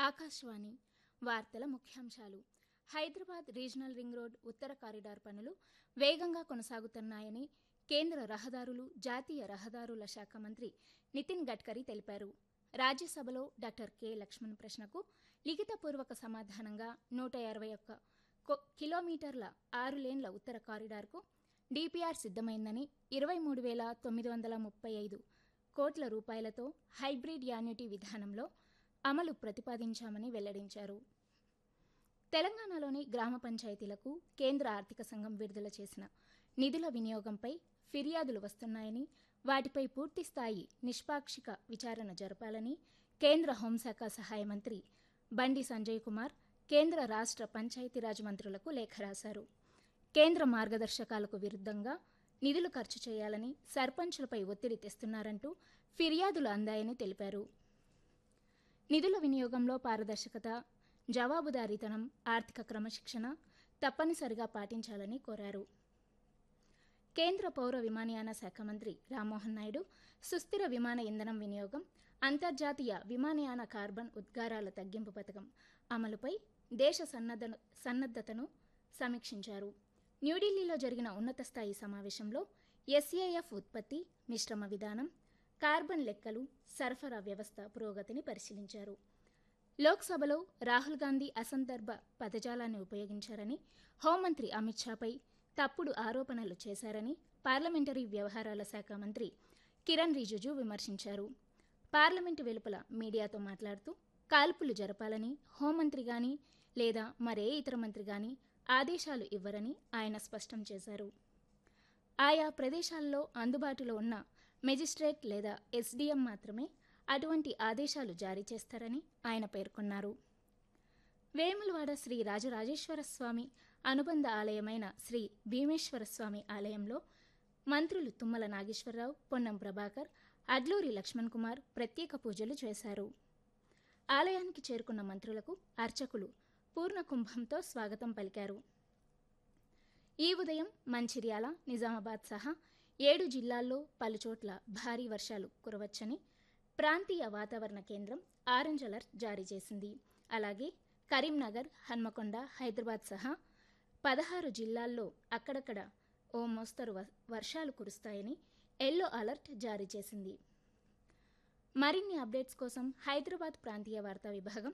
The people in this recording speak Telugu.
ఆకాశవాణి వార్తల ముఖ్యాంశాలు హైదరాబాద్ రీజనల్ రింగ్ రోడ్ ఉత్తర కారిడార్ పనులు వేగంగా కొనసాగుతున్నాయని కేంద్ర రహదారులు జాతీయ రహదారుల శాఖ మంత్రి నితిన్ గడ్కరీ తెలిపారు రాజ్యసభలో డాక్టర్ కె లక్ష్మణ్ ప్రశ్నకు లిఖితపూర్వక సమాధానంగా నూట ఇరవై ఒక్క కొ- కిలోమీటర్ల ఆరు లేన్ల ఉత్తర కారిడార్కు డిపిఆర్ సిద్దమైందని ఇరవై మూడు వేల తొమ్మిది వందల ముప్పై ఐదు కోట్ల రూపాయలతో హైబ్రిడ్ యాన్యుటీ విధానంలో అమలు ప్రతిపాదించామని వెల్లడించారు తెలంగాణలోని గ్రామ పంచాయతీలకు కేంద్ర ఆర్థిక సంఘం విడుదల చేసిన నిధుల వినియోగంపై ఫిర్యాదులు వస్తున్నాయని వాటిపై పూర్తిస్థాయి నిష్పాక్షిక విచారణ జరపాలని కేంద్ర హోంశాఖ సహాయ మంత్రి బండి సంజయ్ కుమార్ కేంద్ర రాష్ట్ర పంచాయతీరాజ్ మంత్రులకు లేఖ రాశారు కేంద్ర మార్గదర్శకాలకు విరుద్ధంగా నిధులు ఖర్చు చేయాలని సర్పంచులపై ఒత్తిడి తెస్తున్నారంటూ ఫిర్యాదులు అందాయని తెలిపారు నిధుల వినియోగంలో పారదర్శకత జవాబుదారీతనం ఆర్థిక క్రమశిక్షణ తప్పనిసరిగా పాటించాలని కోరారు కేంద్ర పౌర విమానయాన శాఖ మంత్రి రామ్మోహన్ నాయుడు సుస్థిర విమాన ఇంధనం వినియోగం అంతర్జాతీయ విమానయాన కార్బన్ ఉద్గారాల తగ్గింపు పథకం అమలుపై దేశ సన్నద్ధ సన్నద్ధతను సమీక్షించారు న్యూఢిల్లీలో జరిగిన ఉన్నత స్థాయి సమావేశంలో ఎస్ఏఎఫ్ ఉత్పత్తి మిశ్రమ విధానం కార్బన్ లెక్కలు సరఫరా వ్యవస్థ పురోగతిని పరిశీలించారు లోక్సభలో రాహుల్ గాంధీ అసందర్భ పదజాలాన్ని ఉపయోగించారని హోంమంత్రి అమిత్ షాపై తప్పుడు ఆరోపణలు చేశారని పార్లమెంటరీ వ్యవహారాల శాఖ మంత్రి కిరణ్ రిజిజు విమర్శించారు పార్లమెంటు వెలుపల మీడియాతో మాట్లాడుతూ కాల్పులు జరపాలని హోంమంత్రి గాని లేదా మరే ఇతర మంత్రి గాని ఆదేశాలు ఇవ్వరని ఆయన స్పష్టం చేశారు ఆయా ప్రదేశాల్లో అందుబాటులో ఉన్న మెజిస్ట్రేట్ లేదా ఎస్డీఎం మాత్రమే అటువంటి ఆదేశాలు జారీ చేస్తారని ఆయన పేర్కొన్నారు వేములవాడ శ్రీ రాజరాజేశ్వర స్వామి అనుబంధ ఆలయమైన శ్రీ భీమేశ్వర స్వామి ఆలయంలో మంత్రులు తుమ్మల నాగేశ్వరరావు పొన్నం ప్రభాకర్ అడ్లూరి లక్ష్మణ్ కుమార్ ప్రత్యేక పూజలు చేశారు ఆలయానికి చేరుకున్న మంత్రులకు అర్చకులు పూర్ణ కుంభంతో స్వాగతం పలికారు ఈ ఉదయం మంచిర్యాల నిజామాబాద్ సహా ఏడు జిల్లాల్లో పలుచోట్ల భారీ వర్షాలు కురవచ్చని ప్రాంతీయ వాతావరణ కేంద్రం ఆరెంజ్ అలర్ట్ జారీ చేసింది అలాగే కరీంనగర్ హన్మకొండ హైదరాబాద్ సహా పదహారు జిల్లాల్లో అక్కడక్కడ ఓ మోస్తరు వ- వర్షాలు కురుస్తాయని ఎల్లో అలర్ట్ జారీ చేసింది మరిన్ని అప్డేట్స్ కోసం హైదరాబాద్ ప్రాంతీయ వార్తా విభాగం